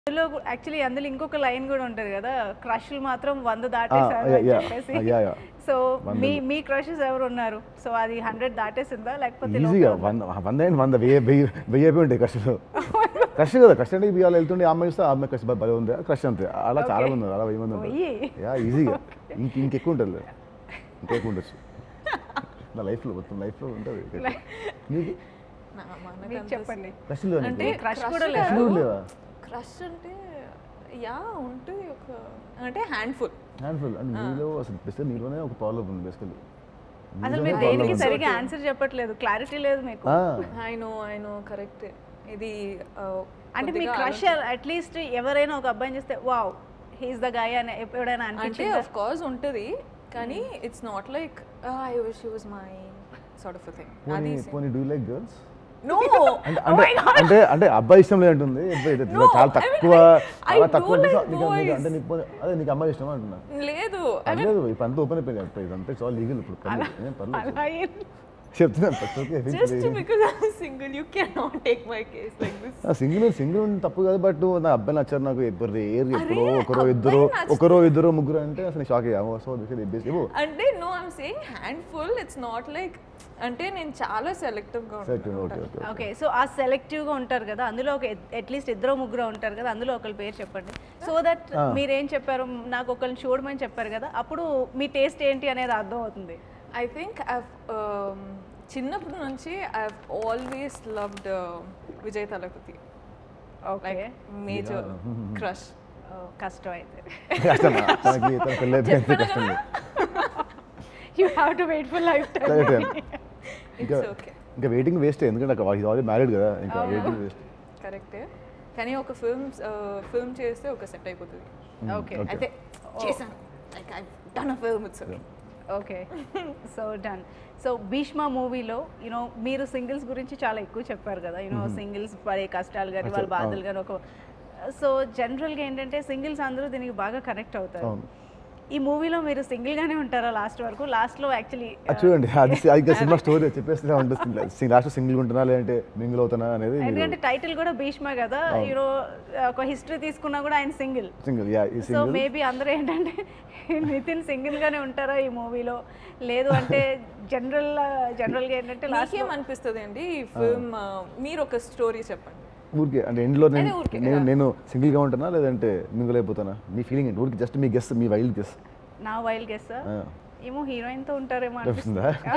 అందులో యాక్చువల్లీ అందులో ఇంకొక లైన్ కూడా ఉంటది కదా క్రష్లు మాత్రం వంద దాటేసారు yeah, అని yeah. చెప్పేసి Yeah, yeah. సో మీ మీ క్రషెస్ ఎవరు ఉన్నారు సో అది హండ్రెడ్ దాటేసిందా లేకపోతే ఈజీగా వంద వంద ఏంటి వంద వెయ్యి వెయ్యి వెయ్యి అయిపోయి ఉంటాయి కష్టాలు క్రష్ కదా క్రష్ అంటే ఇవాళ వెళ్తుండే ఆ అమ్మాయి చూస్తే ఆ అమ్మాయి క్రష్ భలే ఉంది క్రష్ అంతే అలా చాలా మంది ఉన్నారు అలా వెయ్యి మంది ఉంటారు వెయ్యి? యా ఈజీగా ఇంక ఇంకెక్కువ ఉంటుంది ఇంకెక్కువ ఉండొచ్చు నా లైఫ్లో మొత్తం లైఫ్లో ఉంటుంది నీకు నా మనకు మీకు అంత చెప్పండి క్రష్ లేవా అంటే నీకు? crush crush కూడా కాదు. క్రష్ కూడా లేవా క్రష్ అంటే యా ఉంటుంది ఒక అంటే హ్యాండ్ఫుల్ హ్యాండ్ఫుల్ అంటే నీలో అసలు బెస్ట్ నీలోనే ఒక ప్రాబ్లం ఉంది బేసికలీ అసలు మీరు దేనికి సరిగా ఆన్సర్ చెప్పట్లేదు క్లారిటీ లేదు మీకు I know I know correct ఇది ఆ, అంటే మీ కొద్దిగా క్రష్ అట్లీస్ట్ ఎవరైనా ఒక అబ్బాయిని చేస్తే వావ్ హీస్ ద గాయ్ అని ఎప్పుడైనా అంటే అనిపించిందా ఆఫ్ కోర్స్ ఉంటుంది కానీ it's not like I wish was my sort of thing అది పోనీ పోనీ డూ లైక్ గర్ల్స్ నో అంటే అంటే అంటే అంటే అబ్బాయి ఇష్టం లేదంటుంది అబ్బాయి ఇది No, చాలా I mean, తక్కువ I- I చాలా do తక్కువ అంటే like నీకు- నీకు- boys. అంటే నీకు పోనీ- అదే నీకు అమ్మాయి ఇష్టం అంటున్నా లేదు పర్లేదు ఇప్పుడు అంతా ఓపెన్ అయిపోయింది ఇప్పుడు ఇదంతా చాలా లీగల్ ఇప్పుడు పర్లేదు ఏం పర్లేదు అలా ఏం- చెప్తున్నాను first okay just because I single you can not take my case like this single single ఉంది తప్పు కాదు బట్ నా అబ్బాయి నచ్చారు నాకు ఎప్పుడు రేర్ ఎప్పుడో ఒకరో అబ్బాయి ఇద్దరు నచ్చుతారు. ఒకరో ఇద్దరు ముగ్గురు అంటే అసలు షాక్ అయ్యాము సో దిస్ ఇవ్వు అంటే no I'm saying handful it's not like అంటే నేను చాలా సెలెక్టివ్ గా ఓకే ఉంటాను ఓకే ఓకే ఓకే సో ఆ సెలెక్టివ్ గా ఉంటారు కదా అందులో ఒక అట్లీస్ట్ ఇద్దరు ముగ్గురు ఉంటారు కదా అందులో ఒకరి పేరు చెప్పండి సో దట్ మీరేం చెప్పారు నాకు ఒకరిని చూడమని చెప్పారు కదా అప్పుడు మీ టేస్ట్ ఏంటి అనేది అర్థం అవుతుంది ఐ థింక్ ఐ చిన్నప్పటి నుంచి I always loved Vijay Thalapathy okay like major crush కష్టం అయితే కష్టం తనకి తన పెళ్ళి అయిపోయింది కష్టం you have to wait for lifetime Correct. ఇంకా ఇట్స్ ఓకే ఇంకా వెయిటింగ్ వేస్ట్ ఎందుకంటే అక్కడ ఆల్రెడీ మ్యారీడ్ కదా ఇంకా వెయిటింగ్ వేస్ట్ కరెక్టే కానీ ఒక ఫిల్మ్ ఫిల్మ్ చేస్తే ఒక సెట్ అయిపోతుంది ఓకే okay. అయితే చేశాను like I done a film it's okay so done so Bhishma మూవీలో యూనో మీరు సింగిల్స్ గురించి చాలా ఎక్కువ చెప్పారు కదా యూనో సింగిల్స్ పడే కష్టాలు కానీ వాళ్ళ బాధలు కానీ ఒక సో జనరల్గా ఏంటంటే సింగిల్స్ అందరూ దీనికి బాగా కనెక్ట్ అవుతారు అవును. ఈ మూవీలో మీరు సింగిల్ గానే ఉంటారా లాస్ట్ వరకు లాస్ట్ లో యాక్చువల్లీ అది చూడండి అది అది ఇంకా సినిమా స్టోరీ చెప్పేస్తే ఉంటుంది లాస్ట్ సింగిల్ ఉంటున్నా లేదంటే మింగిల్ అవుతానా అనేది ఎందుకంటే టైటిల్ కూడా భీష్మ కదా యూనో ఒక హిస్టరీ తీసుకున్నా కూడా ఆయన సింగిల్ సింగిల్ యా ఈ సో సింగిల్ మేబీ అందరూ ఏంటంటే నితిన్ సింగిల్ గానే ఉంటారా ఈ మూవీలో లేదు అంటే జనరల్ జనరల్ గా ఏంటంటే లాస్ట్ నాకేం అనిపిస్తుంది అండి ఈ ఫిల్మ్ మీరు ఒక స్టోరీ చెప్పండి ఊరికే అంటే ఎండ్లో నేను అదే ఊరికే, నేను నేను సింగిల్గా ఉంటానా లేదంటే మింగిల్ అయిపోతానా మీ ఫీలింగ్ ఏంటి ఊరికి జస్ట్ మీ గెస్ మీ వైల్డ్ గెస్ నా వైల్డ్ గెస్ ఏమో హీరోయిన్ తో ఉంటారేమో అనిపిస్తుందా